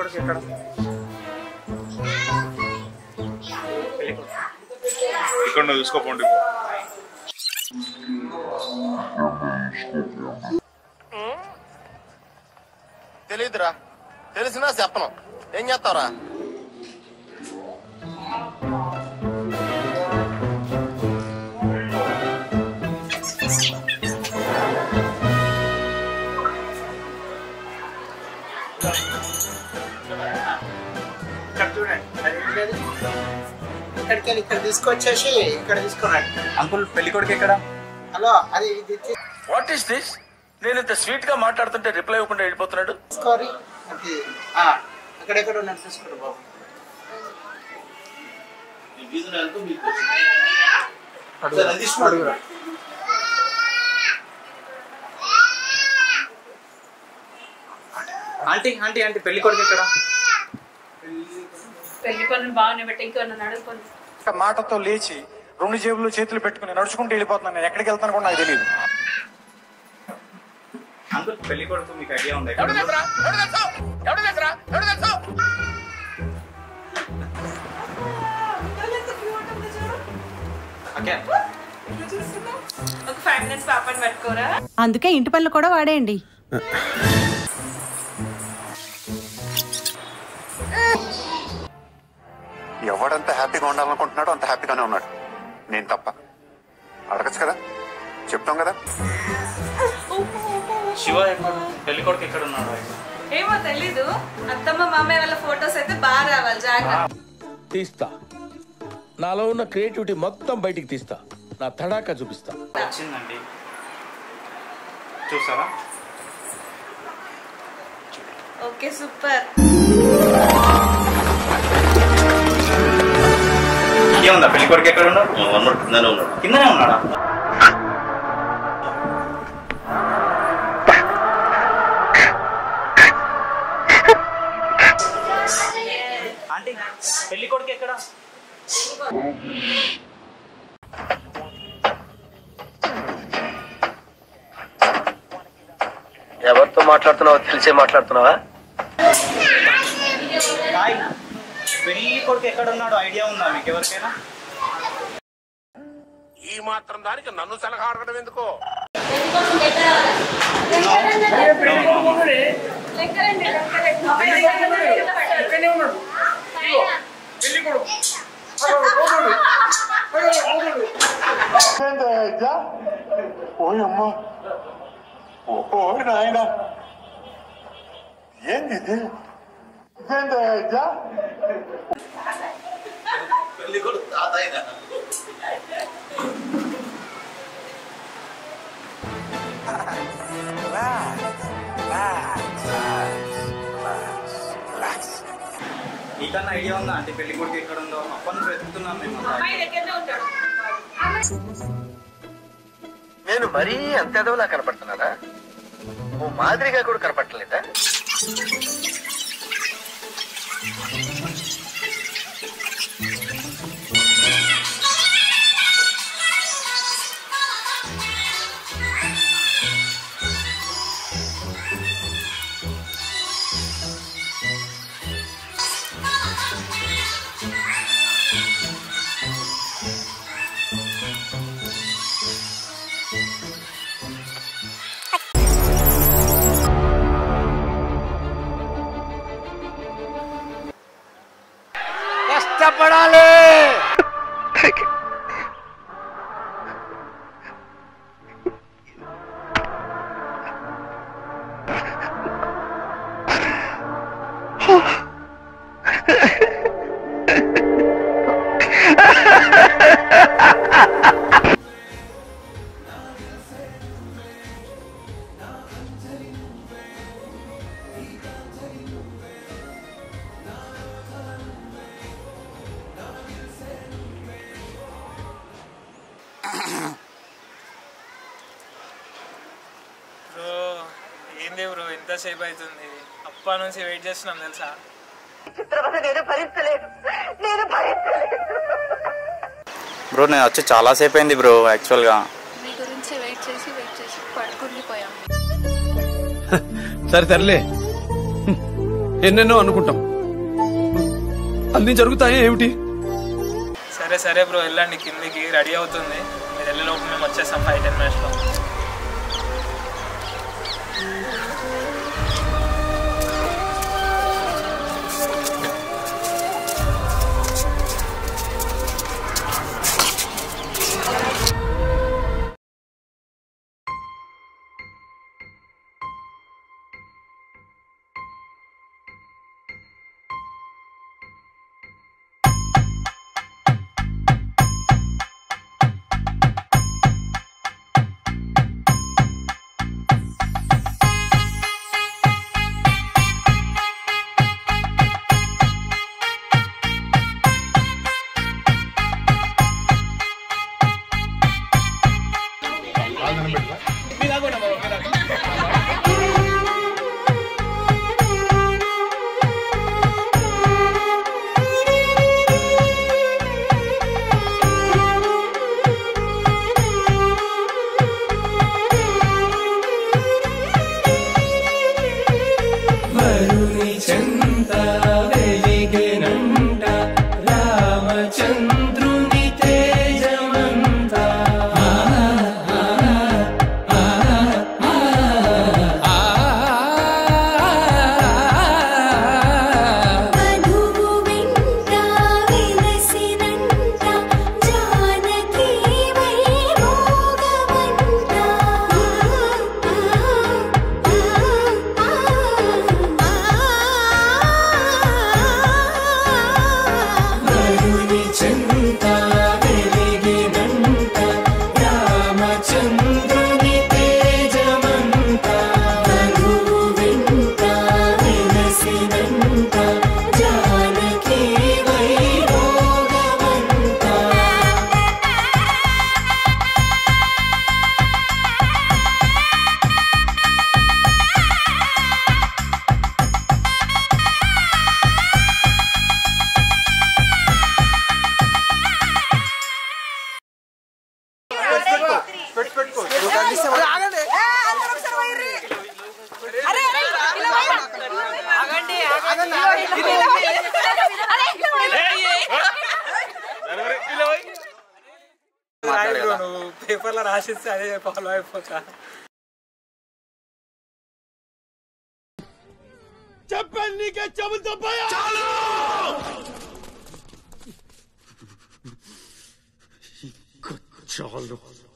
కొడుకు ఎక్కడ ఇక్కడ నువ్వు చూసుకోపోండి తెలియదురా తెలిసినా చెప్పను ఏం చేస్తావురా ఇక్కడ చూడండి అది ఏం లేదు ఇక్కడికి వెళ్ళి ఇక్కడ తీసుకొచ్చేసి ఇక్కడ తీసుకురండి అంకుల్ పెళ్లి కొడుకు ఎక్కడ హలో అది ఇది వాట్ ఈస్ దిస్ నేను ఇంత స్వీట్ గా మాట్లాడుతుంటే రిప్లై ఇవ్వకుండా వెళ్ళిపోతున్నాడు తీసుకోరి అది ఆ, అక్కడెక్కడ ఉన్నాడు చూసుకోరు బాబు అడుగు, అడుగురా. ఆంటీ ఆంటీ ఆంటీ పెళ్లి కొడుకు ఎక్కడ పెళ్లి పనులు బాగానే బట్టి ఇంకేమన్నా నడుపుకొని మాటతో లేచి రెండు జేబులు చేతులు పెట్టుకుని నడుచుకుంటూ వెళ్ళిపోతున్నాను నేను ఎక్కడికి వెళ్తాను కూడా నాకు తెలియదు అంకుల్ పెళ్లి కొడుకు మీకు ఐడియా ఉందా ఎవడు తెలుసురా? ఎవడు తెలుసు? ఎవడు తెలుసురా? ఎవడు తెలుసు? ఓకే ఒక ఫైవ్ మినిట్స్ పాపని పట్టుకోరా అందుకే ఇంటి పనులు కూడా వాడేయండి ఎవడంత హ్యాపీగా ఉండాలనుకుంటున్నాడో అంత హ్యాపీగానే ఉన్నాడు నేను తప్ప అడగచ్చు కదా చెప్తాం కదా శివ ఎక్కడ పెళ్లి కొడుకు ఎక్కడ ఉన్నాడు ఏమో తెలీదు అత్తమ్మ మామయ్య వాళ్ళ ఫొటోస్ అయితే బాగా రావాలి జాగ్రత్త తీస్తా నాలో ఉన్న క్రియేటివిటీ మొత్తం బయటికి తీస్తా నా తడాకా చూపిస్తా వచ్చిందండి చూసారా ఓకే సూపర్ ఏముందా పెళ్లి కొడుకు ఎక్కడ ఉన్నాడు కిందనే ఉన్నాడు కిందనే ఉన్నాడా ఆంటీ పెళ్లి కొడుకు ఎక్కడ ఎవరితో మాట్లాడుతున్నావో తెలిసే మాట్లాడుతున్నావా హాయ్ పెళ్లి కొడుకు ఎక్కడ ఉన్నాడో ఐడియా ఉందా మీకు ఎవరికైనా ఈ మాత్రం దానికి నన్ను సలహా అడగడం ఎందుకో ఓయమ్మా ఓ నాయన ఏంది ఇది ఇదేంటయ్యా పెళ్లి కూడా తాతయ్య నీకన్నా ఐడియా ఉందా అంటే పెళ్లి కొడుకు ఎక్కడ ఉందో అప్పటి నుంచి వెతుకుతున్నాం మేము అమ్మాయి దగ్గరనే ఉంటాడు నేను మరీ అంత ఎదవలా కనపడుతున్నారా ఓ మాదిరిగా కూడా కనపడలేదా బ్రో ఏంది బ్రో ఎంతసేపు అవుతుంది అప్పా నుంచి వెయిట్ చేస్తున్నాం తెలుసా బ్రో నేను వచ్చి చాలా సేపు అయింది బ్రో యాక్చువల్గా మీ గురించి వెయిట్ చేసి వెయిట్ చేసి పడుకుండిపోయాం సరే సర్లే ఎన్నెన్నో అనుకుంటాం అన్ని జరుగుతాయా ఏమిటి సరే సరే బ్రో వెళ్ళండి కిందికి రెడీ అవుతుంది మీరు వెళ్ళే లోపు మేము వచ్చేస్తాం ఫైవ్ టెన్ మినిట్స్లో వరుని చెంత వెలిగెనంట రామచంద్రుని తేజమంత వధువు వెంట వెలసినంట జానకి వైభోగమంట వరుని చెంత వెలిగెనంట రామచంద్రుని తేజమంత వధువు వెంట వెలసినంట జానకి వైభోగమంత రాయి బ్రో నువ్వు పేపర్లో రాసిస్తే అదే ఫాలో అయిపోతా చెప్పండి నీకే చెబుతా చాలు